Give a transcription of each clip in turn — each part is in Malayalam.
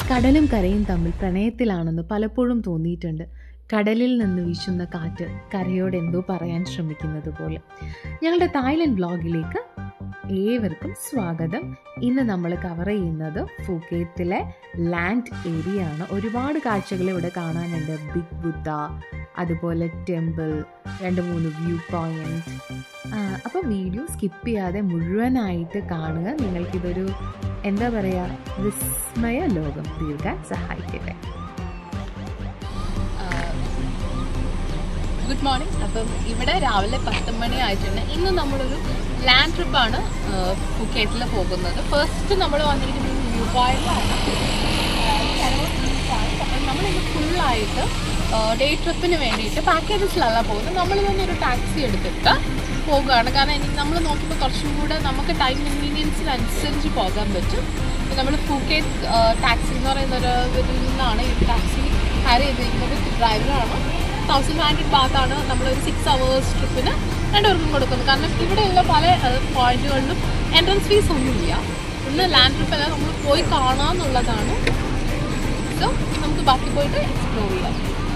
കടലും കരയും തമ്മിൽ പ്രണയത്തിലാണെന്ന് പലപ്പോഴും തോന്നിയിട്ടുണ്ട് കടലിൽ നിന്ന് വീശുന്ന കാറ്റ് കരയോട് എന്തോ പറയാൻ ശ്രമിക്കുന്നത് പോലെ ഞങ്ങളുടെ തായ്ലൻഡ് വ്ളോഗിലേക്ക് ഏവർക്കും സ്വാഗതം ഇന്ന് നമ്മൾ കവർ ചെയ്യുന്നത് ഫുക്കേത്തിലെ ലാൻഡ് ഏരിയ ആണ് ഒരുപാട് കാഴ്ചകൾ ഇവിടെ കാണാനുണ്ട് ബിഗ് ബുദ്ധ അതുപോലെ ടെമ്പിൾ രണ്ട് മൂന്ന് വ്യൂ പോയിന്റ് അപ്പോൾ വീഡിയോ സ്കിപ്പ് ചെയ്യാതെ മുഴുവനായിട്ട് കാണുക നിങ്ങൾക്കിതൊരു എന്താ പറയുക വിസ്മയ ലോകം തീർക്കാൻ സഹായിക്കട്ടെ ഗുഡ് മോർണിംഗ് അപ്പം ഇവിടെ രാവിലെ പത്ത് മണി ആയിട്ടുണ്ട് ഇന്ന് നമ്മളൊരു ലാൻഡ് ട്രിപ്പാണ് ഫുക്കേറ്റിൽ പോകുന്നത് ഫസ്റ്റ് നമ്മൾ വന്നിരിക്കുന്നത് വ്യൂ പോയിന്റിലാണ് അപ്പം നമ്മളിന്ന് ഫുള്ളായിട്ട് ഡേ ട്രിപ്പിന് വേണ്ടിയിട്ട് പാക്കേജസിലല്ല പോകുന്നത് നമ്മൾ തന്നെ ഒരു ടാക്സി എടുത്തിട്ട് പോകുകയാണ് കാരണം ഇനി നമ്മൾ നോക്കുമ്പോൾ കുറച്ചും കൂടെ നമുക്ക് ടൈം കൺവീനിയൻസിനനുസരിച്ച് പോകാൻ പറ്റും നമ്മൾ ഫുക്കേറ്റ് ടാക്സി എന്ന് പറയുന്ന ഒരു ഇതിൽ നിന്നാണ് ഈ ടാക്സി ഹയർ ചെയ്തിരിക്കുന്നത് ഡ്രൈവറാണ് തൗസൻഡ് ഫൈവ് ഹൺഡ്രഡ് ബാത്താണ് നമ്മളൊരു സിക്സ് അവേഴ്സ് ട്രിപ്പിന് രണ്ടുപേർക്കും കൊടുക്കുന്നത് കാരണം ഇവിടെയുള്ള പല പോയിന്റുകളിലും എൻട്രൻസ് ഫീസ് ഒന്നുമില്ല ഇന്ന് ലാൻഡ് ട്രിപ്പെല്ലാം നമ്മൾ പോയി കാണാമെന്നുള്ളതാണ് സോ നമുക്ക് ബാക്കി പോയിട്ട് എക്സ്പ്ലോർ ചെയ്യാം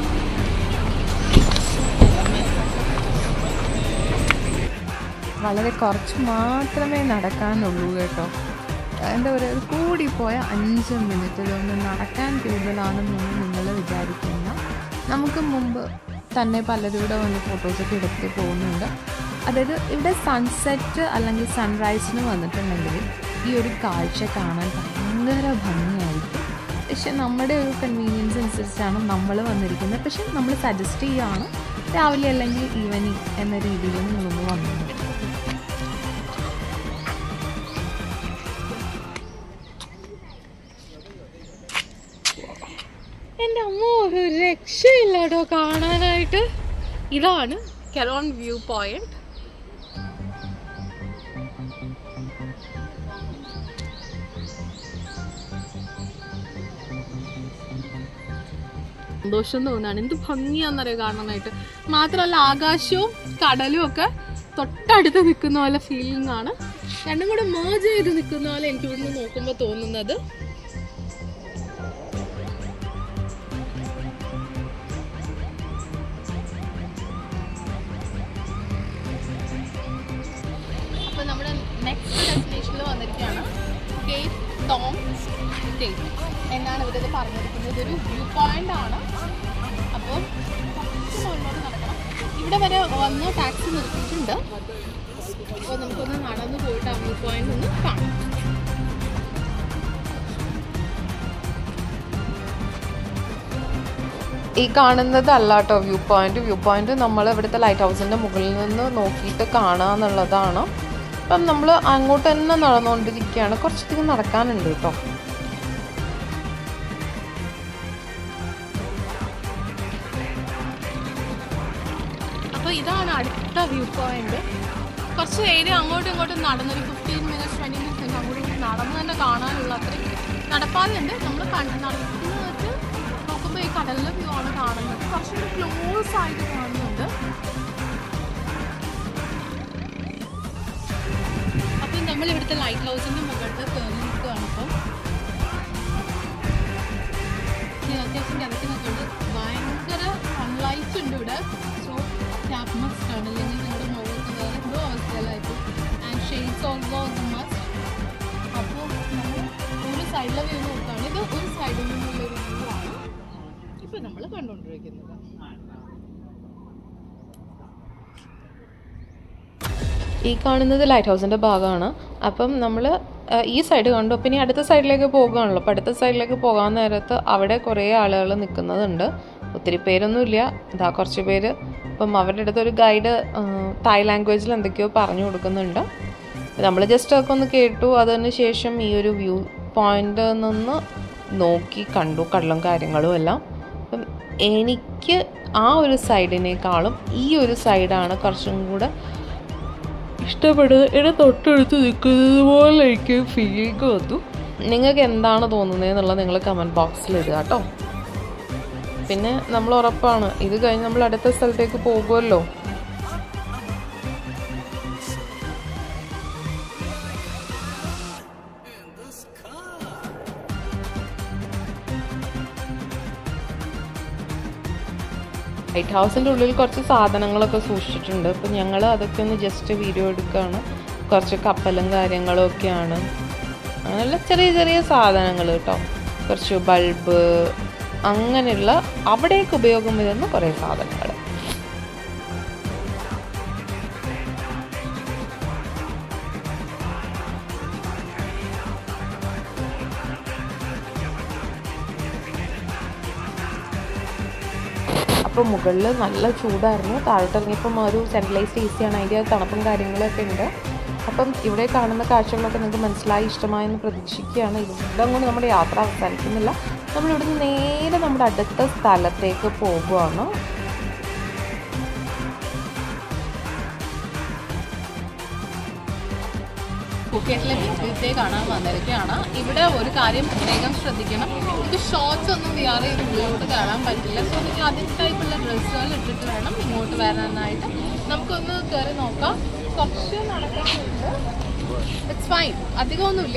വളരെ കുറച്ച് മാത്രമേ നടക്കാനുള്ളൂ കേട്ടോ എന്താ പറയുക കൂടിപ്പോയ അഞ്ച് മിനിറ്റിലൊന്ന് നടക്കാൻ കൂടുതലാണെന്നൊന്നും നിങ്ങൾ വിചാരിക്കുന്ന നമുക്ക് മുമ്പ് തന്നെ പലരും ഇവിടെ വന്ന് ഫോട്ടോസൊക്കെ എടുത്ത് പോകുന്നുണ്ട് അതായത് ഇവിടെ സൺസെറ്റ് അല്ലെങ്കിൽ സൺറൈസിന് വന്നിട്ടുണ്ടെങ്കിൽ ഈ ഒരു കാഴ്ച കാണാൻ ഭയങ്കര ഭംഗിയായിരിക്കും പക്ഷെ നമ്മുടെ ഒരു കൺവീനിയൻസ് അനുസരിച്ചാണ് നമ്മൾ വന്നിരിക്കുന്നത് പക്ഷെ നമ്മൾ സജസ്റ്റ് ചെയ്യുകയാണ് രാവിലെ അല്ലെങ്കിൽ ഈവനിങ് എന്ന രീതിയിൽ നിങ്ങളൊന്ന് വന്നത് എൻ്റെ അമ്മ ഒരു രക്ഷയില്ലാട്ടോ കാണാനായിട്ട് ഇതാണ് കെറോൺ വ്യൂ പോയിന്റ് സന്തോഷം തോന്നാണ് എന്ത് ഭംഗിയാന്നറിയോ കാണാനായിട്ട് മാത്രമല്ല ആകാശവും കടലും ഒക്കെ തൊട്ടടുത്ത് നിൽക്കുന്ന പോലെ ഫീലിംഗ് ആണ് രണ്ടും കൂടെ മേജ് ചെയ്ത് നിൽക്കുന്ന പോലെ എനിക്ക് ഇവിടുന്ന് നോക്കുമ്പോൾ തോന്നുന്നത് അപ്പൊ നമ്മുടെ നെക്സ്റ്റ് ഡെസ്റ്റിനേഷനിൽ വന്നിരിക്കുകയാണ് കേപ്പ് ടോം സ്റ്റേറ്റ് എന്നാണ് ഇവരത് പറഞ്ഞിരിക്കുന്നത് ഇതൊരു വ്യൂ പോയിന്റ് ആണ് അപ്പോൾ കുറച്ച് മുന്നോട്ട് നടക്കണം ഇവിടെ വരെ വന്ന് ടാക്സി നിർത്തിയിട്ടുണ്ട് അപ്പോൾ നമുക്കൊന്ന് നടന്നു പോയിട്ട് ആ വ്യൂ പോയിന്റ് ഒന്ന് കാണാം ഈ കാണുന്നത് അല്ല കേട്ടോ വ്യൂ പോയിന്റ് വ്യൂ പോയിന്റ് നമ്മൾ ഇവിടുത്തെ ലൈറ്റ് ഹൗസിന്റെ മുകളിൽ നിന്ന് നോക്കിയിട്ട് കാണുക എന്നുള്ളതാണ് അപ്പം നമ്മൾ അങ്ങോട്ട് തന്നെ നടന്നുകൊണ്ടിരിക്കുകയാണ് കുറച്ചധികം നടക്കാനുണ്ട് കേട്ടോ അപ്പോൾ ഇതാണ് അടുത്ത വ്യൂ പോയിന്റ് കുറച്ച് ഏരിയ അങ്ങോട്ടും ഇങ്ങോട്ടും നടന്നൊരു ഫിഫ്റ്റീൻ മിനിറ്റ്സ് ട്വൻറ്റി മിനിറ്റ്സ് അങ്ങോട്ടും ഇങ്ങോട്ടും നടന്ന് തന്നെ കാണാനുള്ള അത്രയും നടപ്പാതെയുണ്ട് നമ്മൾ നടക്കുന്നത് നോക്കുമ്പോൾ ഈ കടലിലെ വ്യൂ ആണ് കാണുന്നത് കുറച്ചുകൂടി ക്ലോസ് ആയിട്ട് കാണുന്നുണ്ട് അപ്പം നമ്മൾ ഇവിടുത്തെ ലൈറ്റ് ഹൗസിന്റെ മുകളിൽ കയറി നിൽക്കുകയാണ് ഇപ്പം ഇത് അത്യാവശ്യം കിടക്കി നിൽക്കുന്നുണ്ട് ഭയങ്കര സൺലൈറ്റ് ഉണ്ട് ഇവിടെ സോ ക്യാപ് മസ്റ്റ് ആണ് അല്ലെങ്കിൽ നിങ്ങളുടെ മുഖത്ത് വേറെ എന്തോ അവസ്ഥയിലായിരിക്കും ആൻഡ് ഷെയ്ഡ്സ് ഓൾസോ മസ്റ്റ് അപ്പോൾ നമ്മൾ ഒരു സൈഡിലെ വ്യൂ നോക്കുകയാണ് ഇത് ഒരു സൈഡിൽ നിന്നുള്ളൊരു വ്യൂ ആണ് ഇപ്പം നമ്മൾ കണ്ടുകൊണ്ടിരിക്കുന്നത് ഈ കാണുന്നത് ലൈറ്റ് ഹൗസിന്റെ ഭാഗമാണ് അപ്പം നമ്മൾ ഈ സൈഡ് കണ്ടു അപ്പം ഇനി അടുത്ത സൈഡിലേക്ക് പോകുകയാണല്ലോ അപ്പം അടുത്ത സൈഡിലേക്ക് പോകാൻ നേരത്ത് അവിടെ കുറേ ആളുകൾ നിൽക്കുന്നുണ്ട് ഒത്തിരി പേരൊന്നുമില്ല ഇതാ കുറച്ച് പേര് അപ്പം അവരുടെ അടുത്ത് ഒരു ഗൈഡ് തായ് ലാംഗ്വേജിൽ എന്തൊക്കെയോ പറഞ്ഞു കൊടുക്കുന്നുണ്ട് നമ്മൾ ജസ്റ്റ് ഒക്കെ ഒന്ന് കേട്ടു അതിന് ശേഷം ഈ ഒരു വ്യൂ പോയിന്റ് നിന്ന് നോക്കി കണ്ടു കടലും കാര്യങ്ങളും എല്ലാം അപ്പം എനിക്ക് ആ ഒരു സൈഡിനേക്കാളും ഈ ഒരു സൈഡാണ് കുറച്ചും കൂടെ ഇഷ്ടപ്പെടുന്നത് എന്നെ തൊട്ടടുത്ത് നിൽക്കുന്നത് പോലെ എനിക്ക് ഫീലിംഗ് വന്നു നിങ്ങൾക്ക് എന്താണ് തോന്നുന്നത് എന്നുള്ളത് നിങ്ങൾ കമൻറ്റ് ബോക്സിൽ ഇടുക കേട്ടോ പിന്നെ നമ്മൾ ഉറപ്പാണ് ഇത് കഴിഞ്ഞ് നമ്മൾ അടുത്ത സ്ഥലത്തേക്ക് പോകുമല്ലോ ലൈറ്റ് ഹൗസിൻ്റെ ഉള്ളിൽ കുറച്ച് സാധനങ്ങളൊക്കെ സൂക്ഷിച്ചിട്ടുണ്ട് അപ്പം ഞങ്ങൾ അതൊക്കെ ഒന്ന് ജസ്റ്റ് വീഡിയോ എടുക്കുകയാണ് കുറച്ച് കപ്പലും കാര്യങ്ങളും ഒക്കെയാണ് അങ്ങനെയുള്ള ചെറിയ ചെറിയ സാധനങ്ങൾ കേട്ടോ കുറച്ച് ബൾബ് അങ്ങനെയുള്ള അവിടേക്ക് ഉപയോഗം വരുന്ന കുറേ സാധനങ്ങൾ അപ്പോൾ മുകളിൽ നല്ല ചൂടായിരുന്നു താഴോട്ട് ഇറങ്ങിയപ്പം ഒരു സെൻട്രലൈസ്ഡ് എ സിയാണ് അതിൻ്റെ തണുപ്പും കാര്യങ്ങളൊക്കെ ഉണ്ട് അപ്പം ഇവിടെ കാണുന്ന കാഴ്ചകളൊക്കെ നിങ്ങൾക്ക് മനസ്സിലായി ഇഷ്ടമായെന്ന് പ്രതീക്ഷിക്കുകയാണ് ഇവിടെ കൊണ്ട് നമ്മുടെ യാത്ര അവസാനിക്കുന്നില്ല നമ്മളിവിടുന്ന് നേരെ നമ്മുടെ അടുത്ത സ്ഥലത്തേക്ക് പോകുകയാണ് ഫുക്കറ്റിലെ ബീച്ചിലത്തെ കാണാൻ വന്നിരിക്കുകയാണ് ഇവിടെ ഒരു കാര്യം പ്രത്യേകം ശ്രദ്ധിക്കണം എനിക്ക് ഷോർട്സ് ഒന്നും വിയർ ചെയ്ത് ഉള്ളിലോട്ട് കയറാൻ പറ്റില്ല സോ നിങ്ങൾ അതേ ടൈപ്പുള്ള ഡ്രസ്സുകൾ ഇട്ടിട്ട് വേണം ഇങ്ങോട്ട് വരാനായിട്ട് നമുക്കൊന്ന് കയറി നോക്കാം കുറച്ച് നടക്കാനുണ്ട് ഇറ്റ്സ് ഫൈൻ അധികമൊന്നുമില്ല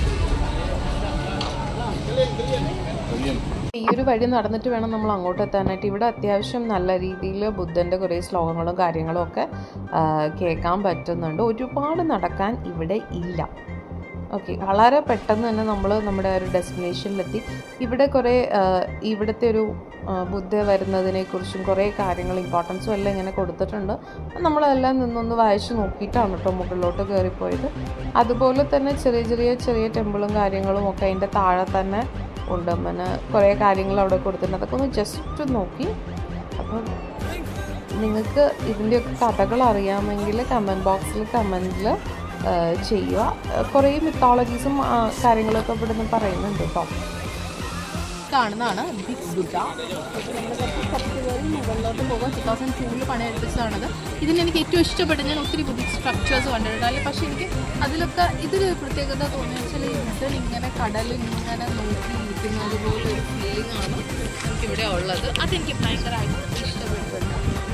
ഈ ഒരു വഴി നടന്നിട്ട് വേണം നമ്മൾ അങ്ങോട്ട് എത്താനായിട്ട് ഇവിടെ അത്യാവശ്യം നല്ല രീതിയിൽ ബുദ്ധൻ്റെ കുറേ ശ്ലോകങ്ങളും കാര്യങ്ങളും ഒക്കെ ആ, കേൾക്കാൻ പറ്റുന്നുണ്ട് ഒരുപാട് നടക്കാൻ ഇവിടെ ഇല്ല ഓക്കെ വളരെ പെട്ടെന്ന് തന്നെ നമ്മൾ നമ്മുടെ ആ ഒരു ഡെസ്റ്റിനേഷനിലെത്തി ഇവിടെ കുറേ ആ, ഇവിടുത്തെ ഒരു ആ, ബുദ്ധ വരുന്നതിനെക്കുറിച്ചും കുറേ കാര്യങ്ങൾ ഇമ്പോർട്ടൻസും എല്ലാം ഇങ്ങനെ കൊടുത്തിട്ടുണ്ട് നമ്മളതെല്ലാം നിന്നൊന്ന് വായിച്ച് നോക്കിയിട്ടാണ് കേട്ടോ മുകളിലോട്ട് കയറിപ്പോയത് അതുപോലെ തന്നെ ചെറിയ ചെറിയ ചെറിയ ടെമ്പിളും കാര്യങ്ങളും ഒക്കെ അതിൻ്റെ താഴെ തന്നെ ഉണ്ട് പിന്നെ കുറേ കാര്യങ്ങൾ അവിടെ കൊടുത്തിട്ടുണ്ട് അതൊക്കെ ഒന്ന് ജസ്റ്റ് നോക്കി അപ്പം നിങ്ങൾക്ക് ഇതിൻ്റെയൊക്കെ കഥകൾ അറിയാമെങ്കിൽ കമൻറ്റ് ബോക്സിൽ കമൻറ്റിൽ ചെയ്യുക കുറേ മിത്തോളജീസും കാര്യങ്ങളൊക്കെ ഇവിടെ നിന്ന് പറയുന്നുണ്ട് കേട്ടോ കാണുന്നതാണ് ബിഗ് ബുദ്ധ മുകളിലോട്ട് പോകാൻ ടു തൗസൻഡ് ടൂവിൽ പണിയെടുപ്പിച്ചതാണത് ഇതിന് എനിക്ക് ഏറ്റവും ഇഷ്ടപ്പെട്ട ഞാൻ ഒത്തിരി ബുദ്ധിക് സ്ട്രക്ചേഴ്സ് കണ്ടിട്ടുണ്ട് അതിൽ പക്ഷേ എനിക്ക് അതിലൊക്കെ ഇതിലൊരു പ്രത്യേകത തോന്നിയെന്ന് വെച്ചാൽ ഈ ബുദ്ധൻ ഇങ്ങനെ കടലിൽ ഇങ്ങനെ നോക്കി നിൽക്കുന്നത് പോലെ ഒരു ഫീലിംഗ് ആണ് എനിക്കിവിടെ ഉള്ളത് അതെനിക്ക് ഭയങ്കരമായിട്ട് ഇഷ്ടപ്പെട്ടിട്ടുണ്ട്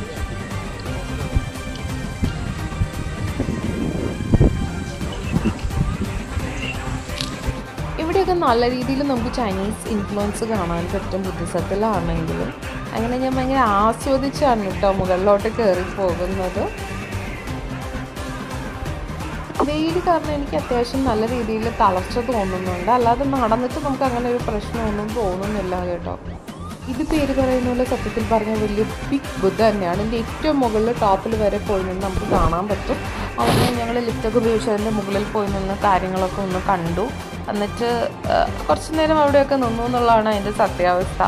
ഇവിടെയൊക്കെ നല്ല രീതിയിൽ നമുക്ക് ചൈനീസ് ഇൻഫ്ലുവൻസ് കാണാൻ പറ്റും ബുദ്ധിസത്തിലാണെങ്കിലും അങ്ങനെ ഞാൻ ഭയങ്കര ആസ്വദിച്ചാണ് കേട്ടോ മുകളിലോട്ട് കയറി പോകുന്നത് വെയിൽ കാരണം എനിക്ക് അത്യാവശ്യം നല്ല രീതിയിൽ തളർച്ച തോന്നുന്നുണ്ട് അല്ലാതെ നടന്നിട്ട് നമുക്ക് അങ്ങനെ ഒരു പ്രശ്നമൊന്നും തോന്നുന്നില്ല കേട്ടോ ഇത് പേര് പറയുന്ന പോലെ സത്യത്തിൽ പറഞ്ഞ വലിയ ബിഗ് ബുദ്ധ തന്നെയാണ് ഇതിൻ്റെ ഏറ്റവും മുകളിൽ ടോപ്പിൽ വരെ പോയി നിന്ന് നമുക്ക് കാണാൻ പറ്റും അവിടെ ഞങ്ങൾ ലിഫ്റ്റൊക്കെ ഉപയോഗിച്ച് അതിൻ്റെ മുകളിൽ പോയി നിന്ന് കാര്യങ്ങളൊക്കെ ഒന്ന് കണ്ടു എന്നിട്ട് ആ, കുറച്ച് നേരം അവിടെയൊക്കെ നിന്നു എന്നുള്ളതാണ് അതിൻ്റെ സത്യാവസ്ഥ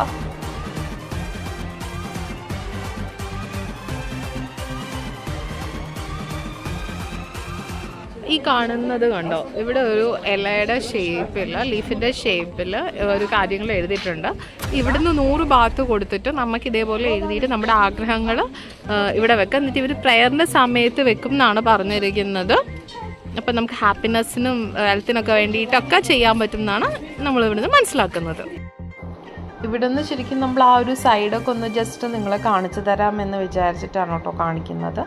ഈ കാണുന്നത് കണ്ടോ ഇവിടെ ഒരു ഇലയുടെ ഷേപ്പിൽ ലീഫിൻ്റെ ഷേപ്പിൽ ഒരു കാര്യങ്ങൾ എഴുതിയിട്ടുണ്ട് ഇവിടുന്ന് നൂറ് ഭാഗത്ത് കൊടുത്തിട്ട് നമുക്ക് ഇതേപോലെ എഴുതിയിട്ട് നമ്മുടെ ആഗ്രഹങ്ങൾ ഇവിടെ വെക്കാം എന്നിട്ട് ഇവർ പ്രയറിൻ്റെ സമയത്ത് വെക്കും എന്നാണ് പറഞ്ഞിരിക്കുന്നത് അപ്പം നമുക്ക് ഹാപ്പിനെസ്സിനും ഹെൽത്തിനൊക്കെ വേണ്ടിയിട്ടൊക്കെ ചെയ്യാൻ പറ്റും എന്നാണ് നമ്മൾ ഇവിടുന്ന് മനസ്സിലാക്കുന്നത് ഇവിടുന്ന് ശരിക്കും നമ്മൾ ആ ഒരു സൈഡൊക്കെ ഒന്ന് ജസ്റ്റ് നിങ്ങളെ കാണിച്ചു തരാമെന്ന് വിചാരിച്ചിട്ടാണ് കേട്ടോ കാണിക്കുന്നത്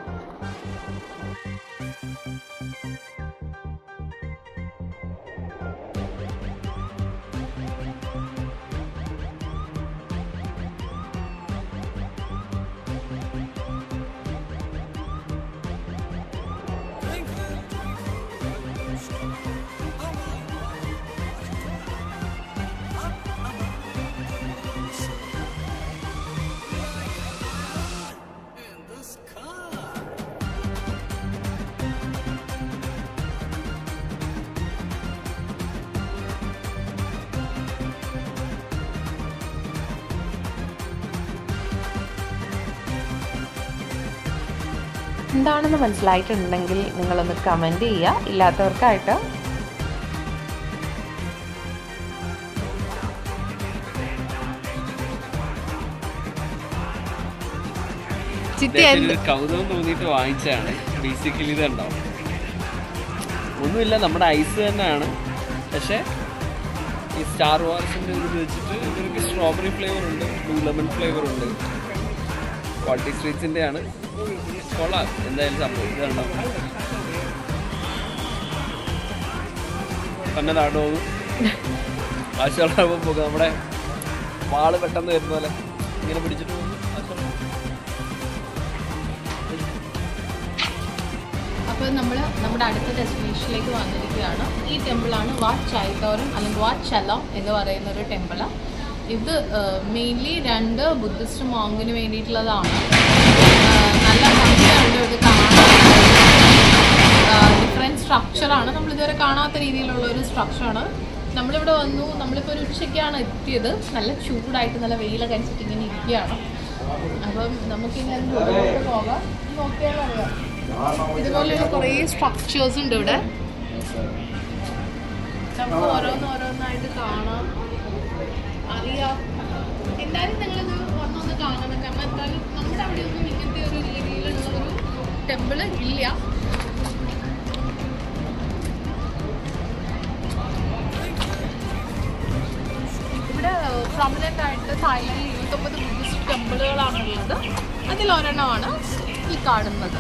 എന്താണെന്ന് മനസ്സിലായിട്ടുണ്ടെങ്കിൽ നിങ്ങളൊന്ന് കമൻറ്റ് ചെയ്യുക ഇല്ലാത്തവർക്കായിട്ട് ചിത്തി എന്ത് ഇദ്ദേഹത്തിന് കൗതുകം തോന്നിയിട്ട് വാങ്ങിച്ചതാണ് ബേസിക്കലി ഇത് ഉണ്ടാവും ഒന്നുമില്ല നമ്മുടെ ഐസ് തന്നെയാണ് പക്ഷേ ഈ സ്റ്റാർ വാർസിൻ്റെ ഇത് വെച്ചിട്ട് ഇവർക്ക് സ്ട്രോബെറി ഫ്ലേവർ ഉണ്ട് ബ്ലൂ ലെമൺ ഫ്ലേവർ ഉണ്ട് ക്വാളിറ്റി സ്ട്രീറ്റ്സിൻ്റെ ആണ് കൊള്ളാം എന്തായാലും സംഭവം ഇത് കണ്ടോ തന്നെ നാട് പോകും ആവശ്യമുള്ളപ്പോൾ പോകും നമ്മുടെ വാള് പെട്ടെന്ന് വരുന്ന പോലെ ഇങ്ങനെ പിടിച്ചിട്ട് പോകും ആവശ്യമുള്ള ഇപ്പോൾ നമ്മൾ നമ്മുടെ അടുത്ത ഡെസ്റ്റിനേഷനിലേക്ക് വന്നിരിക്കുകയാണ് ഈ ടെമ്പിളാണ് വാട്ട് ചൈതോരം അല്ലെങ്കിൽ വാട്ട് ചലം എന്ന് പറയുന്ന ഒരു ടെമ്പിള് ഇത് മെയിൻലി രണ്ട് ബുദ്ധിസ്റ്റ് മോങ്കിന് വേണ്ടിയിട്ടുള്ളതാണ് ആ, നല്ല ഭംഗിയുണ്ട് ഇത് കാണാൻ ഡിഫറെൻറ്റ് സ്ട്രക്ചറാണ് നമ്മൾ ഇതുവരെ കാണാത്ത രീതിയിലുള്ള ഒരു സ്ട്രക്ചറാണ് നമ്മളിവിടെ വന്നു നമ്മളിപ്പോൾ ഒരു ഉച്ചയ്ക്കാണ് എത്തിയത് നല്ല ചൂടായിട്ട് നല്ല വെയിലൊക്കെ അടിച്ചിട്ട് ഇങ്ങനെ ഇരിക്കുകയാണ് അപ്പം നമുക്കിങ്ങനെ മുകളിലോട്ട് പോകാം നോക്കിയാൽ അറിയാം ഇതുപോലെയുള്ള കുറേ സ്ട്രക്ചേഴ്സ് ഉണ്ട് ഇവിടെ നമുക്ക് ഓരോന്നോരോന്നായിട്ട് കാണാം അറിയാം എന്തായാലും നിങ്ങളിത് വന്നൊന്ന് കാണണം കാരണം എന്തായാലും നമ്മുടെ അവിടെയൊന്നും ഇങ്ങനത്തെ ഒരു രീതിയിലുള്ള ഒരു ടെമ്പിള് ഇല്ല ഇവിടെ പ്രൊമിനൻ്റ് ആയിട്ട് തായ്ലാൻഡിൽ ഇരുപത്തൊമ്പത് ബുദ്ധിസ്റ്റ് ടെമ്പിളുകളാണുള്ളത് അതിലൊരെണ്ണമാണ് ഈ കാണുന്നത്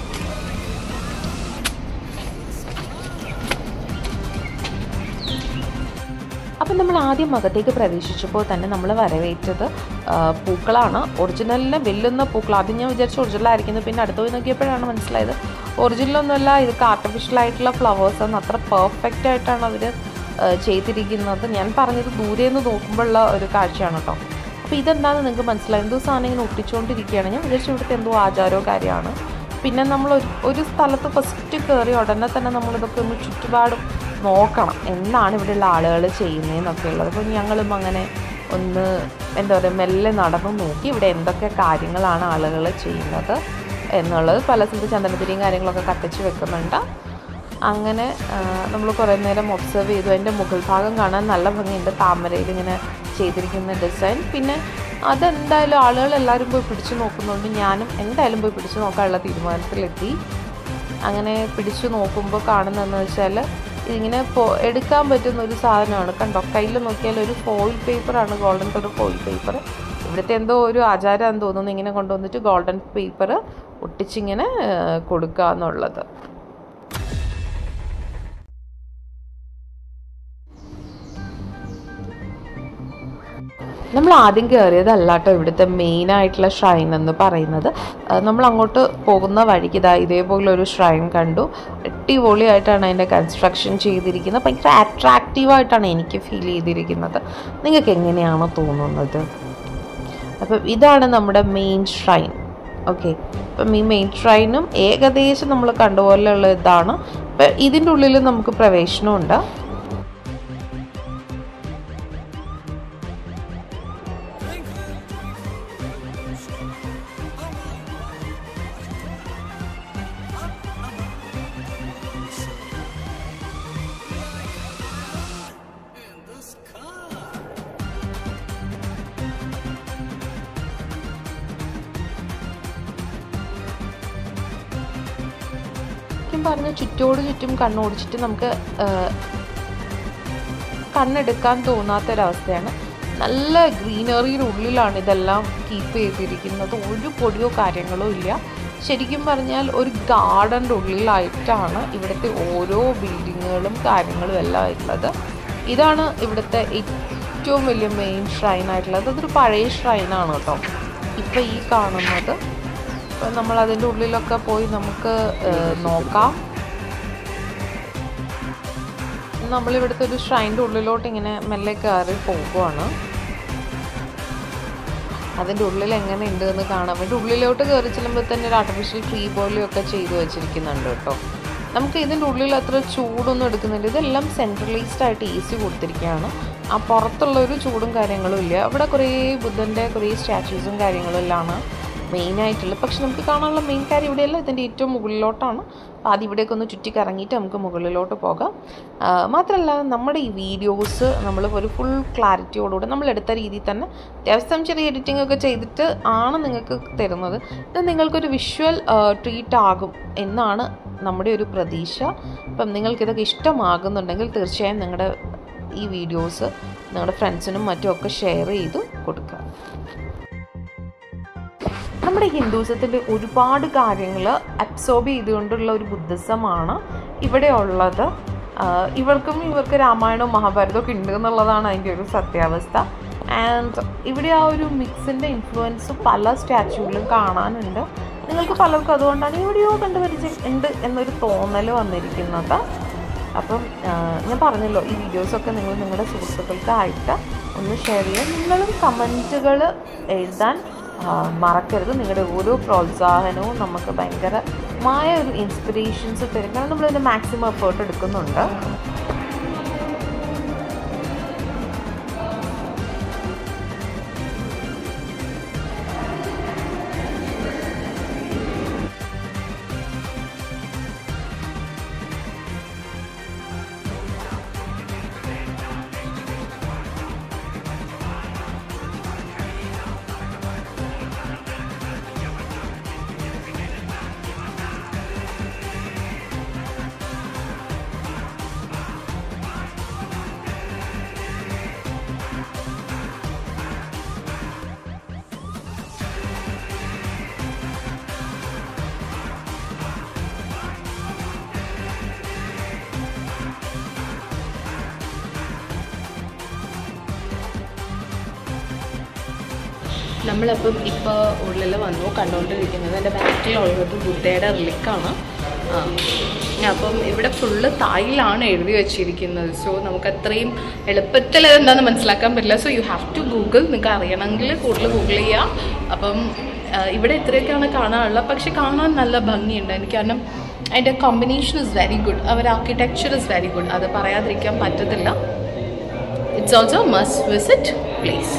അപ്പം നമ്മൾ ആദ്യം അകത്തേക്ക് പ്രവേശിച്ചപ്പോൾ തന്നെ നമ്മൾ വരവേറ്റത് ആ, പൂക്കളാണ് ഒറിജിനലിനെ വെല്ലുന്ന പൂക്കൾ ആദ്യം ഞാൻ വിചാരിച്ചു ഒറിജിനൽ ആയിരിക്കുന്നത് പിന്നെ അടുത്ത് പോയി നോക്കിയപ്പോഴാണ് മനസ്സിലായത് ഒറിജിനലൊന്നുമല്ല ഇതൊക്കെ ആർട്ടിഫിഷ്യൽ ആയിട്ടുള്ള ഫ്ലവേഴ്സ് ആണ് അത്ര പെർഫെക്റ്റ് ആയിട്ടാണ് അവർ ചെയ്തിരിക്കുന്നത് ഞാൻ പറഞ്ഞത് ദൂരെ നിന്ന് നോക്കുമ്പോഴുള്ള ഒരു കാഴ്ചയാണ് കേട്ടോ അപ്പോൾ ഇതെന്താണെന്ന് നിങ്ങൾക്ക് മനസ്സിലായി എന്തോ സാധനം ഇങ്ങനെ ഒട്ടിച്ചുകൊണ്ടിരിക്കുകയാണ് ഞാൻ വിചാരിച്ചു ഇവിടുത്തെ എന്തോ ആചാരമോ കാര്യമാണ് പിന്നെ നമ്മൾ ഒരു ഒരു സ്ഥലത്ത് ഫസ്റ്റ് കയറി ഉടനെ തന്നെ നമ്മളിതൊക്കെ ഒന്ന് ചുറ്റുപാടും നോക്കണം എന്താണ് ഇവിടെയുള്ള ആളുകൾ ചെയ്യുന്നതെന്നൊക്കെ ഉള്ളത് അപ്പോൾ ഞങ്ങളും അങ്ങനെ ഒന്ന് എന്താ പറയുക മെല്ലെ നടന്നു നോക്കി ഇവിടെ എന്തൊക്കെ കാര്യങ്ങളാണ് ആളുകൾ ചെയ്യുന്നത് എന്നുള്ളത് പല സ്ഥലത്ത് ചന്ദനത്തിരിയും കാര്യങ്ങളൊക്കെ കത്തിച്ച് വെക്കുന്നുണ്ട് അങ്ങനെ നമ്മൾ കുറേ നേരം ഒബ്സർവ് ചെയ്തു അതിൻ്റെ മുകൾ ഭാഗം കാണാൻ നല്ല ഭംഗിയുണ്ട് താമരയിൽ ഇങ്ങനെ ചെയ്തിരിക്കുന്ന ഡിസൈൻ പിന്നെ അതെന്തായാലും ആളുകൾ എല്ലാവരും പോയി പിടിച്ചു നോക്കുന്നുണ്ട് ഞാനും എന്തായാലും പോയി പിടിച്ചു നോക്കാനുള്ള തീരുമാനത്തിലെത്തി അങ്ങനെ പിടിച്ചു നോക്കുമ്പോൾ കാണുന്നതെന്ന് വെച്ചാൽ ഇതിങ്ങനെ പോ എടുക്കാൻ പറ്റുന്ന ഒരു സാധനമാണ് കണ്ടോ കയ്യിൽ നോക്കിയാൽ ഒരു ഫോയിൽ പേപ്പറാണ് ഗോൾഡൻ കളർ ഫോയിൽ പേപ്പർ ഇവിടുത്തെ എന്തോ ഒരു ആചാരമാണെന്ന് തോന്നുന്നു ഇങ്ങനെ കൊണ്ടുവന്നിട്ട് ഗോൾഡൻ പേപ്പർ ഒട്ടിച്ചിങ്ങനെ ആ, കൊടുക്കുക എന്നുള്ളത് നമ്മൾ ആദ്യം കയറിയതല്ല കേട്ടോ ഇവിടുത്തെ മെയിൻ ആയിട്ടുള്ള ഷ്രൈൻ എന്ന് പറയുന്നത് ആ, നമ്മൾ അങ്ങോട്ട് പോകുന്ന വഴിക്ക് ഇതാ ഇതേപോലെ ഒരു ഷ്രൈൻ കണ്ടു അടിപൊളിയായിട്ടാണ് അതിൻ്റെ കൺസ്ട്രക്ഷൻ ചെയ്തിരിക്കുന്നത് ഭയങ്കര അട്രാക്റ്റീവായിട്ടാണ് എനിക്ക് ഫീൽ ചെയ്തിരിക്കുന്നത് നിങ്ങൾക്ക് എങ്ങനെയാണോ തോന്നുന്നത് അപ്പം ഇതാണ് നമ്മുടെ മെയിൻ ഷ്രൈൻ ഓക്കെ അപ്പം ഈ മെയിൻ ഷ്രൈനും ഏകദേശം നമ്മൾ കണ്ടുപോലെയുള്ള ഇതാണ് അപ്പം ഇതിൻ്റെ ഉള്ളിൽ നമുക്ക് പ്രവേശനമുണ്ട് ശരിക്കും പറഞ്ഞ ചുറ്റോട് ചുറ്റും കണ്ണോടിച്ചിട്ട് നമുക്ക് ആ, കണ്ണെടുക്കാൻ തോന്നാത്തൊരവസ്ഥയാണ് നല്ല ഗ്രീനറിയുടെ ഉള്ളിലാണ് ഇതെല്ലാം കീപ്പ് ചെയ്തിരിക്കുന്നത് ഒരു പൊടിയോ കാര്യങ്ങളോ ഇല്ല ശരിക്കും പറഞ്ഞാൽ ഒരു ഗാർഡൻ്റെ ഉള്ളിലായിട്ടാണ് ഇവിടുത്തെ ഓരോ ബിൽഡിങ്ങുകളും കാര്യങ്ങളും എല്ലാം ഉള്ളത് ഇതാണ് ഇവിടുത്തെ ഏറ്റവും വലിയ മെയിൻ ഷ്രൈൻ ആയിട്ടുള്ളത് അതൊരു പഴയ ഷ്രൈനാണ് കേട്ടോ ഇപ്പം ഈ കാണുന്നത് അപ്പം നമ്മൾ അതിൻ്റെ ഉള്ളിലൊക്കെ പോയി നമുക്ക് ഏഹ്, നോക്കാം നമ്മളിവിടുത്തെ ഒരു ഷ്രൈൻ്റെ ഉള്ളിലോട്ട് ഇങ്ങനെ മെല്ലെ കയറി പോകുവാണ് അതിൻ്റെ ഉള്ളിൽ എങ്ങനെ ഉണ്ട് എന്ന് കാണാൻ വേണ്ടി ഉള്ളിലോട്ട് കയറി ചെല്ലുമ്പോൾ തന്നെ ഒരു ആർട്ടിഫിഷ്യൽ ട്രീ പോലെയൊക്കെ ചെയ്തു വെച്ചിരിക്കുന്നുണ്ട് കേട്ടോ നമുക്ക് ഇതിൻ്റെ ഉള്ളിൽ അത്ര ചൂടൊന്നും എടുക്കുന്നില്ല ഇതെല്ലാം സെൻട്രലൈസ്ഡ് ആയിട്ട് എ സി കൊടുത്തിരിക്കുകയാണ് ആ പുറത്തുള്ള ഒരു ചൂടും കാര്യങ്ങളും ഇല്ല അവിടെ കുറേ ബുദ്ധൻ്റെ കുറേ സ്റ്റാച്യൂസും കാര്യങ്ങളും എല്ലാമാണ് മെയിൻ ആയിട്ടുള്ളത് പക്ഷെ നമുക്ക് കാണാനുള്ള മെയിൻ കാര്യം ഇവിടെയല്ല ഇതിൻ്റെ ഏറ്റവും മുകളിലോട്ടാണ് അപ്പോൾ ആദ്യം ഇവിടേക്ക് ഒന്ന് ചുറ്റി കറങ്ങിയിട്ട് നമുക്ക് മുകളിലോട്ട് പോകാം ആ, മാത്രമല്ല നമ്മുടെ ഈ വീഡിയോസ് നമ്മൾ ഒരു ഫുൾ ക്ലാരിറ്റിയോടുകൂടെ നമ്മൾ എടുത്ത രീതിയിൽ തന്നെ അത്യാവശ്യം ചെറിയ എഡിറ്റിംഗ് ഒക്കെ ചെയ്തിട്ട് ആണ് നിങ്ങൾക്ക് തരുന്നത് ഇത് നിങ്ങൾക്കൊരു വിഷ്വൽ ട്രീറ്റ് ആകും എന്നാണ് നമ്മുടെ ഒരു പ്രതീക്ഷ അപ്പം നിങ്ങൾക്കിതൊക്കെ ഇഷ്ടമാകുന്നുണ്ടെങ്കിൽ തീർച്ചയായും നിങ്ങളുടെ ഈ വീഡിയോസ് നിങ്ങളുടെ ഫ്രണ്ട്സിനും മറ്റും ഒക്കെ ഷെയർ ചെയ്ത് കൊടുക്കുക നമ്മുടെ ഹിന്ദുസത്തിൻ്റെ ഒരുപാട് കാര്യങ്ങൾ അബ്സോർബ് ചെയ്തുകൊണ്ടുള്ള ഒരു ബുദ്ധിസമാണ് ഇവിടെ ഉള്ളത് ആഹ് ഇവർക്കും ഇവർക്ക് രാമായണവും മഹാഭാരതവും ഒക്കെ ഉണ്ട് എന്നുള്ളതാണ് അതിൻ്റെ ഒരു സത്യാവസ്ഥ ആൻഡ് ഇവിടെ ആ ഒരു മിക്സിൻ്റെ ഇൻഫ്ലുവൻസ് പല സ്റ്റാച്യൂവിലും കാണാനുണ്ട് നിങ്ങൾക്ക് പലർക്കും അതുകൊണ്ടാണ് എവിടെയോ കണ്ടുപരിചയം ഉണ്ട് എന്നൊരു തോന്നൽ വന്നിരിക്കുന്നത് അപ്പം ആ, ഞാൻ പറഞ്ഞല്ലോ ഈ വീഡിയോസൊക്കെ നിങ്ങൾ നിങ്ങളുടെ സുഹൃത്തുക്കൾക്കായിട്ട് ഒന്ന് ഷെയർ ചെയ്യുക നിങ്ങളും കമൻറ്റുകൾ എഴുതാൻ ആ, മറക്കരുത് നിങ്ങളുടെ ഓരോ പ്രോത്സാഹനവും നമുക്ക് ഭയങ്കരമായ ഒരു ഇൻസ്പിറേഷൻസ് തരും കാരണം നമ്മളിതിന് മാക്സിമം എഫേർട്ട് എടുക്കുന്നുണ്ട് നമ്മളപ്പം ഇപ്പോൾ ഉള്ളിൽ വന്നു കണ്ടുകൊണ്ടിരിക്കുന്നത് എൻ്റെ ബാക്കിലുള്ളത് ബുദ്ധയുടെ റിലിക്കാണ് അപ്പം ഇവിടെ ഫുള്ള് തായിലാണ് എഴുതി വെച്ചിരിക്കുന്നത് സോ നമുക്ക് അത്രയും എളുപ്പത്തിൽ എന്താണെന്ന് മനസ്സിലാക്കാൻ പറ്റില്ല so you have to Google നിങ്ങൾക്ക് അറിയണമെങ്കിൽ കൂടുതൽ ഗൂഗിൾ ചെയ്യാം അപ്പം ആ, ഇവിടെ ഇത്രയൊക്കെയാണ് കാണാനുള്ളത് പക്ഷെ കാണാൻ നല്ല ഭംഗിയുണ്ട് എനിക്ക് കാരണം അതിൻ്റെ കോമ്പിനേഷൻ ഇസ് വെരി ഗുഡ് അവർ ആർക്കിടെക്ചർ ഇസ് വെരി ഗുഡ് അത് പറയാതിരിക്കാൻ പറ്റത്തില്ല it's also must visit place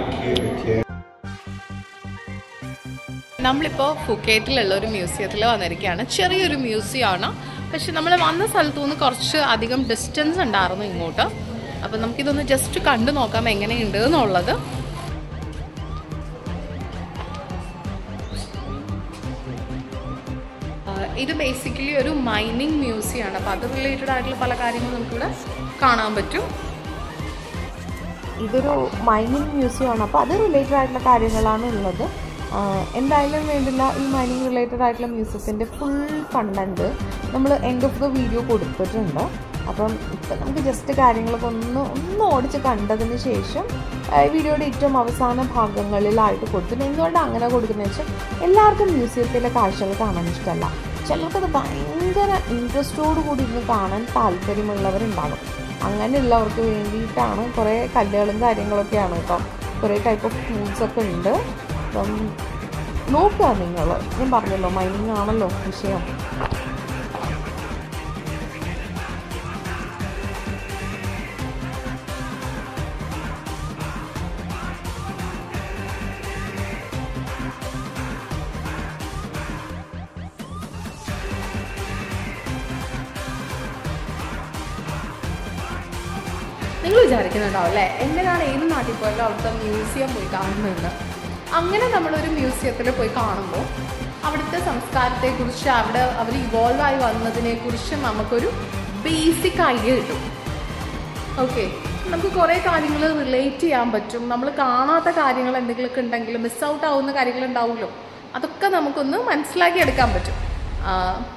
നമ്മളിപ്പോൾ ഫുക്കേറ്റിലുള്ള ഒരു മ്യൂസിയത്തിൽ വന്നിരിക്കുകയാണ് ചെറിയൊരു മ്യൂസിയമാണ് പക്ഷെ നമ്മൾ വന്ന സ്ഥലത്തു നിന്ന് കുറച്ച് അധികം ഡിസ്റ്റൻസ് ഉണ്ടായിരുന്നു ഇങ്ങോട്ട് അപ്പം നമുക്കിതൊന്ന് ജസ്റ്റ് കണ്ടു നോക്കാം എങ്ങനെയുണ്ട് എന്നുള്ളത് ആ, ഇത് ബേസിക്കലി ഒരു മൈനിങ് മ്യൂസിയമാണ് അപ്പോൾ അത് റിലേറ്റഡ് ആയിട്ടുള്ള പല കാര്യങ്ങളും നമുക്കിവിടെ കാണാൻ പറ്റും ഇതൊരു മൈനിങ് മ്യൂസിയമാണ് അപ്പോൾ അത് റിലേറ്റഡ് ആയിട്ടുള്ള കാര്യങ്ങളാണ് ഉള്ളത് ആഹ് എന്തായാലും വേണ്ടില്ല ഈ മൈനിങ് റിലേറ്റഡ് ആയിട്ടുള്ള മ്യൂസിയത്തിൻ്റെ ഫുൾ കണ്ടൻറ്റ് നമ്മൾ എൻഡ് ഓഫ് ദ വീഡിയോ കൊടുത്തിട്ടുണ്ട് അപ്പം ഇപ്പം നമുക്ക് ജസ്റ്റ് കാര്യങ്ങളൊക്കെ ഒന്ന് ഒന്ന് ഓടിച്ച് കണ്ടതിന് ശേഷം ആഹ് വീഡിയോയുടെ ഏറ്റവും അവസാന ഭാഗങ്ങളിലായിട്ട് കൊടുത്തിട്ടുണ്ട് എന്തുകൊണ്ട് അങ്ങനെ കൊടുക്കുന്നത് വെച്ചാൽ എല്ലാവർക്കും മ്യൂസിയത്തിലെ കാഴ്ചകൾ കാണാൻ ഇഷ്ടമല്ല ചിലർക്കത് ഭയങ്കര ഇൻട്രസ്റ്റോട് കൂടി ഇരുന്ന് കാണാൻ താല്പര്യമുള്ളവരുണ്ടാവും അങ്ങനെയുള്ളവർക്ക് വേണ്ടിയിട്ടാണ് കുറേ കല്ലുകളും കാര്യങ്ങളൊക്കെയാണ് കേട്ടോ കുറേ ടൈപ്പ് ഓഫ് ടൂൾസ് ഒക്കെ ഉണ്ട് അപ്പം നോക്കുക നിങ്ങൾ ഞാൻ പറഞ്ഞല്ലോ മൈനിങ് ആണല്ലോ വിഷയം നിങ്ങൾ വിചാരിക്കുന്നുണ്ടാവും അല്ലേ എങ്ങനെയാണ് ഏത് നാട്ടിൽ പോയാലും അവിടുത്തെ മ്യൂസിയം പോയി കാണുന്നുണ്ട് അങ്ങനെ നമ്മളൊരു മ്യൂസിയത്തിൽ പോയി കാണുമ്പോൾ അവിടുത്തെ സംസ്കാരത്തെക്കുറിച്ച് അവിടെ അവർ ഇവോൾവ് ആയി വന്നതിനെക്കുറിച്ച് നമുക്കൊരു ബേസിക് ഐഡിയ കിട്ടും ഓക്കെ നമുക്ക് കുറേ കാര്യങ്ങൾ റിലേറ്റ് ചെയ്യാൻ പറ്റും നമ്മൾ കാണാത്ത കാര്യങ്ങൾ എന്തെങ്കിലുമൊക്കെ ഉണ്ടെങ്കിൽ മിസ് ഔട്ട് ആവുന്ന കാര്യങ്ങൾ ഉണ്ടാവുമല്ലോ അതൊക്കെ നമുക്കൊന്ന് മനസ്സിലാക്കി എടുക്കാൻ പറ്റും ആ,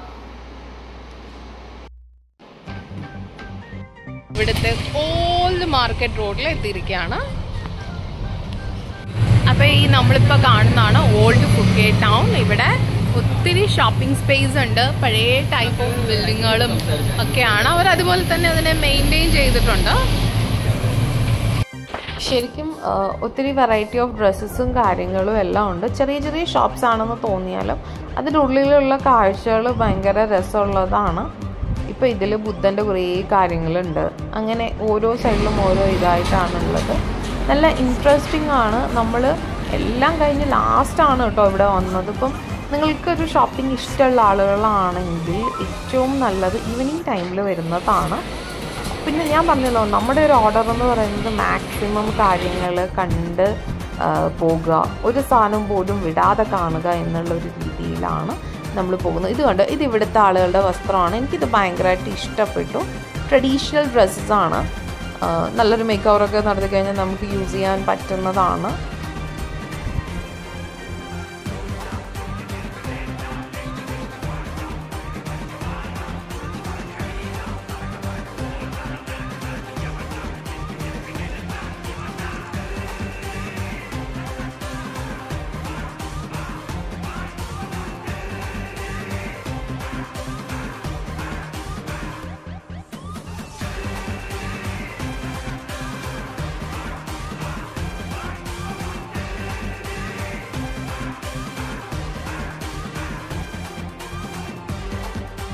ഇവിടുത്തെ ഓൾഡ് മാർക്കറ്റ് റോഡിൽ എത്തിയിരിക്കുകയാണ് അപ്പോൾ ഈ നമ്മളിപ്പോൾ കാണുന്നതാണ് ഓൾഡ് ഫുക്കേ ടൗൺ ഇവിടെ ഒത്തിരി ഷോപ്പിംഗ് സ്പേസ് ഉണ്ട് പഴയ ടൈപ്പ് ഓഫ് ബിൽഡിങ്ങുകളും ഒക്കെയാണ് അവർ അതുപോലെ തന്നെ അതിനെ മെയിൻറ്റെയിൻ ചെയ്തിട്ടുണ്ട് ശരിക്കും ആ, ഒത്തിരി വെറൈറ്റി ഓഫ് ഡ്രസ്സസും കാര്യങ്ങളും എല്ലാം ഉണ്ട് ചെറിയ ചെറിയ ഷോപ്സ് ആണെന്ന് തോന്നിയാലും അതിൻ്റെ ഉള്ളിലുള്ള കാഴ്ചകൾ ഭയങ്കര രസമുള്ളതാണ് ഇപ്പോൾ ഇതിൽ ബുദ്ധൻ്റെ കുറേ കാര്യങ്ങളുണ്ട് അങ്ങനെ ഓരോ സൈഡിലും ഓരോ ഇതായിട്ടാണുള്ളത് നല്ല ഇൻട്രസ്റ്റിംഗ് ആണ് നമ്മൾ എല്ലാം കഴിഞ്ഞ് ലാസ്റ്റാണ് കേട്ടോ ഇവിടെ വന്നത് ഇപ്പം നിങ്ങൾക്കൊരു ഷോപ്പിംഗ് ഇഷ്ടമുള്ള ആളുകളാണെങ്കിൽ ഏറ്റവും നല്ലത് ഈവനിങ് ടൈമിൽ വരുന്നതാണ് പിന്നെ ഞാൻ പറഞ്ഞല്ലോ നമ്മുടെ ഒരു ഓർഡർ എന്ന് പറയുന്നത് മാക്സിമം കാര്യങ്ങൾ കണ്ട് ആ, പോകുക ഒരു സാധനം പോലും വിടാതെ കാണുക എന്നുള്ള ഒരു രീതിയിലാണ് നമ്മൾ പോകുന്നത് ഇത് കണ്ട് ഇത് ഇവിടുത്തെ ആളുകളുടെ വസ്ത്രമാണ് എനിക്കിത് ഭയങ്കരമായിട്ട് ഇഷ്ടപ്പെട്ടു ട്രഡീഷണൽ ഡ്രസ്സസാണ് നല്ലൊരു മേക്ക് ഓവറൊക്കെ നടത്തി കഴിഞ്ഞാൽ നമുക്ക് യൂസ് ചെയ്യാൻ പറ്റുന്നതാണ്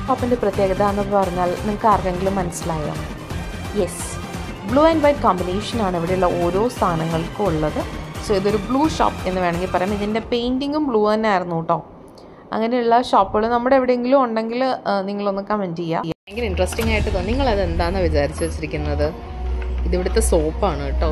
ഷോപ്പിൻ്റെ പ്രത്യേകത എന്ന് പറഞ്ഞാൽ നിങ്ങൾക്ക് ആർക്കെങ്കിലും മനസ്സിലായോ യെസ് ബ്ലൂ ആൻഡ് വൈറ്റ് കോമ്പിനേഷനാണ് ഇവിടെയുള്ള ഓരോ സാധനങ്ങൾക്കും ഉള്ളത് സോ ഇതൊരു ബ്ലൂ ഷോപ്പ് എന്ന് വേണമെങ്കിൽ പറയാം ഇതിൻ്റെ പെയിൻറ്റിങ്ങും ബ്ലൂ തന്നെ ആയിരുന്നു കേട്ടോ അങ്ങനെയുള്ള ഷോപ്പുകൾ നമ്മുടെ എവിടെയെങ്കിലും ഉണ്ടെങ്കിൽ ആ, നിങ്ങളൊന്ന് കമൻറ്റ് ചെയ്യുക ഭയങ്കര ഇൻട്രസ്റ്റിംഗ് ആയിട്ട് തോന്നി നിങ്ങൾ അത് എന്താണെന്ന് വിചാരിച്ചു വെച്ചിരിക്കുന്നത് ഇതിവിടുത്തെ സോപ്പാണ് കേട്ടോ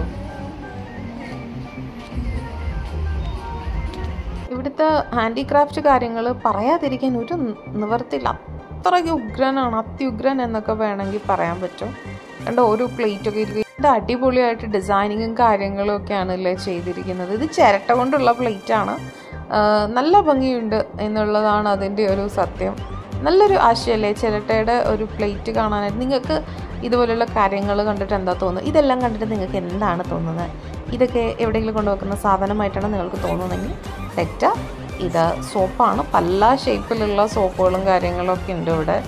ഇവിടുത്തെ ഹാൻഡിക്രാഫ്റ്റ് കാര്യങ്ങൾ പറയാതിരിക്കാൻ ഒരു നിവർത്തില്ല അത്രയ്ക്ക് ഉഗ്രനാണ് അത്യുഗ്രൻ എന്നൊക്കെ വേണമെങ്കിൽ പറയാൻ പറ്റും കണ്ട ഓരോ പ്ലേറ്റൊക്കെ ഇരിക്കും ഇത് അടിപൊളിയായിട്ട് ഡിസൈനിങ്ങും കാര്യങ്ങളും ഒക്കെയാണ് അല്ലേ ചെയ്തിരിക്കുന്നത് ഇത് ചിരട്ട കൊണ്ടുള്ള പ്ലേറ്റാണ് നല്ല ഭംഗിയുണ്ട് എന്നുള്ളതാണ് അതിൻ്റെ ഒരു സത്യം നല്ലൊരു ആശയമല്ലേ ചിരട്ടയുടെ ഒരു പ്ലേറ്റ് കാണാനായിട്ട് നിങ്ങൾക്ക് ഇതുപോലുള്ള കാര്യങ്ങൾ കണ്ടിട്ട് എന്താ തോന്നുന്നത് ഇതെല്ലാം കണ്ടിട്ട് നിങ്ങൾക്ക് എന്താണ് തോന്നുന്നത് ഇതൊക്കെ എവിടെയെങ്കിലും കൊണ്ടുവെക്കുന്ന സാധനമായിട്ടാണ് നിങ്ങൾക്ക് തോന്നുന്നതെങ്കിൽ തെറ്റ ഇത് സോപ്പാണ് പല ഷേപ്പിലുള്ള സോപ്പുകളും കാര്യങ്ങളും ഒക്കെ ഉണ്ട് ഇവിടെ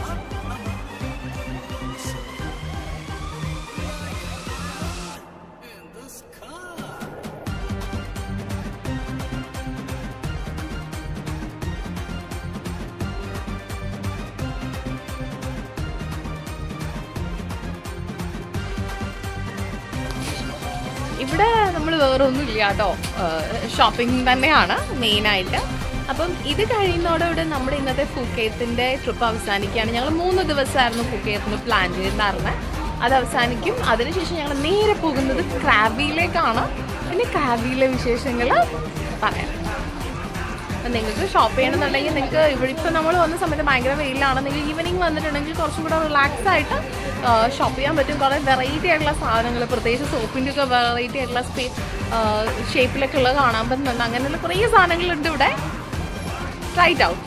ഇവിടെ നമ്മൾ വേറെ ഒന്നുമില്ല കേട്ടോ ഷോപ്പിംഗ് തന്നെയാണ് മെയിനായിട്ട് അപ്പം ഇത് കഴിയുന്നതോടുകൂടി നമ്മുടെ ഇന്നത്തെ ഫുക്കേത്തിൻ്റെ ട്രിപ്പ് അവസാനിക്കുകയാണ് ഞങ്ങൾ മൂന്ന് ദിവസമായിരുന്നു ഫുക്കേത്തിന് പ്ലാൻ ചെയ്തിട്ടുണ്ടായിരുന്നത് അത് അവസാനിക്കും അതിനുശേഷം ഞങ്ങൾ നേരെ പോകുന്നത് ക്രാബിയിലേക്കാണ് പിന്നെ ക്രാബിയിലെ വിശേഷങ്ങൾ പറയാം അപ്പം നിങ്ങൾക്ക് ഷോപ്പ് ചെയ്യണമെന്നുണ്ടെങ്കിൽ നിങ്ങൾക്ക് ഇവിടെ ഇപ്പോൾ നമ്മൾ വന്ന സമയത്ത് ഭയങ്കര വെയിലാണ് നിങ്ങൾ ഈവനിങ് വന്നിട്ടുണ്ടെങ്കിൽ കുറച്ചും കൂടെ റിലാക്സ് ആയിട്ട് ഷോപ്പ് ചെയ്യാൻ പറ്റും കുറേ വെറൈറ്റി ആയിട്ടുള്ള സാധനങ്ങൾ പ്രത്യേകിച്ച് സോപ്പിൻ്റെ ഒക്കെ വെറൈറ്റി ആയിട്ടുള്ള സ്പേ ഷേപ്പിലൊക്കെ ഉള്ളത് കാണാൻ പറ്റുന്നുണ്ട് അങ്ങനെയുള്ള കുറേ സാധനങ്ങളുണ്ട് ഇവിടെ ട്രൈറ്റ് ഔട്ട്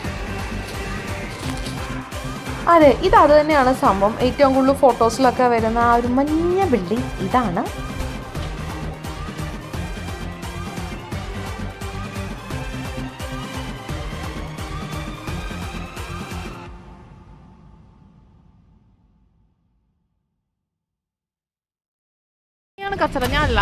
അതെ ഇത് അത് തന്നെയാണ് സംഭവം ഏറ്റവും കൂടുതൽ ഫോട്ടോസിലൊക്കെ വരുന്ന ആ ഒരു മഞ്ഞ ബിൽഡിംഗ് ഇതാണ് ആണ് കച്ചറ ഞാനല്ല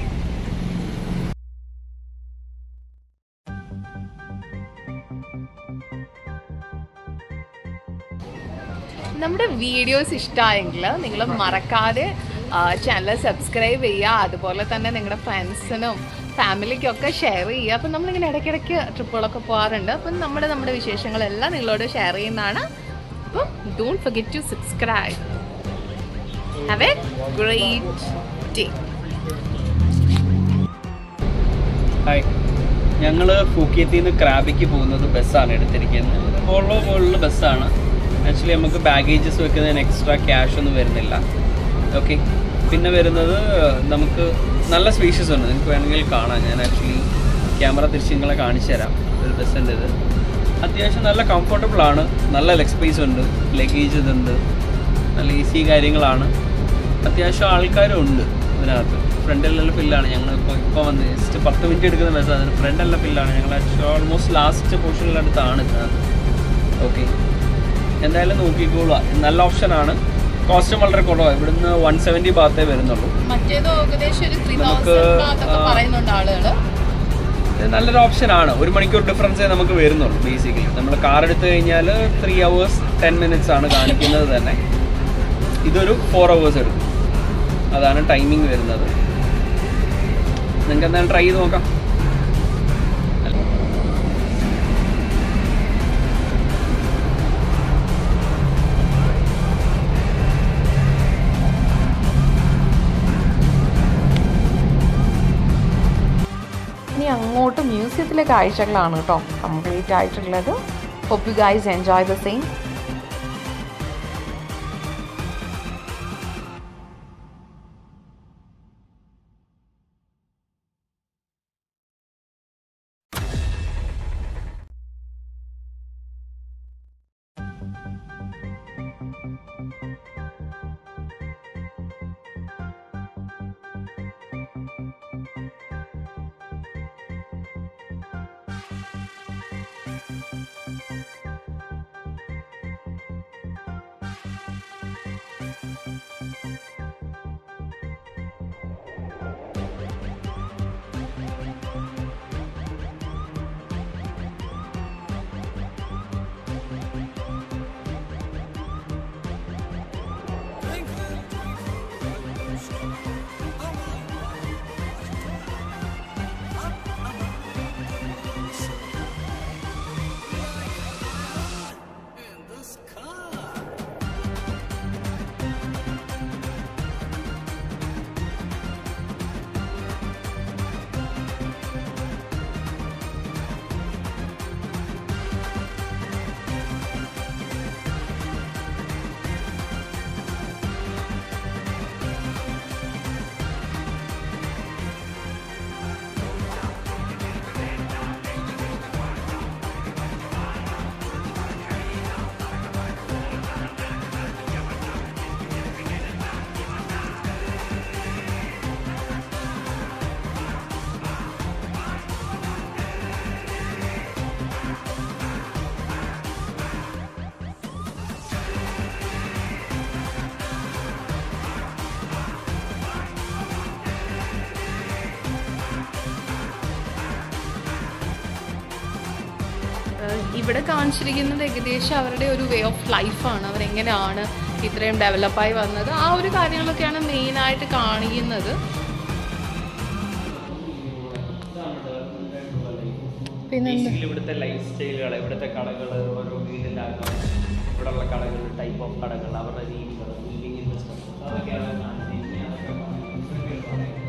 നമ്മുടെ വീഡിയോസ് ഇഷ്ടമായെങ്കിൽ നിങ്ങൾ മറക്കാതെ ചാനൽ സബ്സ്ക്രൈബ് ചെയ്യുക അതുപോലെ തന്നെ നിങ്ങളുടെ ഫ്രണ്ട്സിനും ഫാമിലിക്കൊക്കെ ഷെയർ ചെയ്യുക അപ്പം നമ്മളിങ്ങനെ ഇടയ്ക്കിടയ്ക്ക് ട്രിപ്പുകളൊക്കെ പോകാറുണ്ട് അപ്പം നമ്മുടെ നമ്മുടെ വിശേഷങ്ങളെല്ലാം നിങ്ങളോട് ഷെയർ ചെയ്യുന്നതാണ് അപ്പം don't forget to subscribe have a great day hi ഞങ്ങൾ ഫൂക്കിയത്തിൽ നിന്ന് ക്രാബിക്ക് പോകുന്നത് ബസ്സാണ് എടുത്തിരിക്കുന്നത് വോൾവോ പോലുള്ള ബസ്സാണ് ആക്ച്വലി നമുക്ക് ബാഗേജസ് വെക്കുന്നതിന് എക്സ്ട്രാ ക്യാഷ് ഒന്നും വരുന്നില്ല ഓക്കെ പിന്നെ വരുന്നത് നമുക്ക് നല്ല സ്പേഷ്യസ് ഉണ്ട് നിങ്ങൾക്ക് വേണമെങ്കിൽ കാണാം ഞാൻ ആക്ച്വലി ക്യാമറ തിരിച്ച് നിങ്ങളെ കാണിച്ചു തരാം ഒരു ബസ്സിൻ്റെ ഇത് അത്യാവശ്യം നല്ല കംഫർട്ടബിൾ ആണ് നല്ല ലെഗ് സ്പേസ് ഉണ്ട് ലഗേജ് ഇതുണ്ട് നല്ല ഈസി കാര്യങ്ങളാണ് അത്യാവശ്യം ആൾക്കാരും ഉണ്ട് ഇതിനകത്ത് ഫ്രണ്ടിലെല്ലാം ഫില്ലാണ് ഞങ്ങൾ ഇപ്പോൾ ഇപ്പോൾ വന്ന് ജസ്റ്റ് പത്ത് മിനിറ്റ് എടുക്കുന്ന ബസ് അതിന് ഫ്രണ്ടെല്ലാം ഫില്ലാണ് ഞങ്ങൾ ഓൾമോസ്റ്റ് ലാസ്റ്റ് പോർഷനിലടുത്താണ് ഇതിനകത്ത് ഓക്കെ എന്തായാലും നോക്കിക്കോളുക നല്ല ഓപ്ഷനാണ് കോസ്റ്റ് വളരെ കുറവാണ് ഇവിടുന്ന് വൺ സെവൻറ്റി ഭാഗത്തേ വരുന്നുള്ളൂ മറ്റേത് ഏകദേശം ഒരു ത്രീ നമുക്ക്, തൗസൻഡ് ആ, പറയുന്നുണ്ട് ആളുകള് ഇത് നല്ലൊരു ഓപ്ഷനാണ് ഒരു മണിക്കൂർ ഡിഫറൻസേ നമുക്ക് വരുന്നുള്ളൂ ബേസിക്കലി നമ്മൾ കാർ എടുത്തു കഴിഞ്ഞാൽ ത്രീ അവേഴ്സ് ടെൻ മിനിറ്റ്സ് ആണ് കാണിക്കുന്നത് തന്നെ ഇതൊരു ഫോർ അവേഴ്സ് എടുക്കും അതാണ് ടൈമിംഗ് വരുന്നത് നിങ്ങൾക്ക് എന്തായാലും ട്രൈ ചെയ്ത് നോക്കാം ഇനി അങ്ങോട്ട് മ്യൂസിയത്തിലെ കാഴ്ചകളാണ് കേട്ടോ കംപ്ലീറ്റ് ആയിട്ടുള്ളത് hope you guys enjoy the same ഏഹ് ഇവിടെ കാണിച്ചിരിക്കുന്നത് ഏകദേശം അവരുടെ ഒരു വേ ഓഫ് ലൈഫാണ് അവരെങ്ങനെയാണ് ഇത്രയും ഡെവലപ്പായി വന്നത് ആ ഒരു കാര്യങ്ങളൊക്കെയാണ് മെയിനായിട്ട് കാണിക്കുന്നത് പിന്നെ ബേസിക്കലി ഇവിടുത്തെ ലൈഫ് സ്റ്റൈലുകൾ ഇവിടുത്തെ കടകൾ ഓരോ വീടിലാകാം ഇവിടെയുള്ള കടകൾ ടൈപ്പ് ഓഫ് കടകൾ അവരുടെ രീതികൾ ലിവിങ് ഇൻവെസ്റ്റ്മെന്റ് അതൊക്കെയാണ് കാണിച്ചിരിക്കുന്നത്. അതൊക്കെ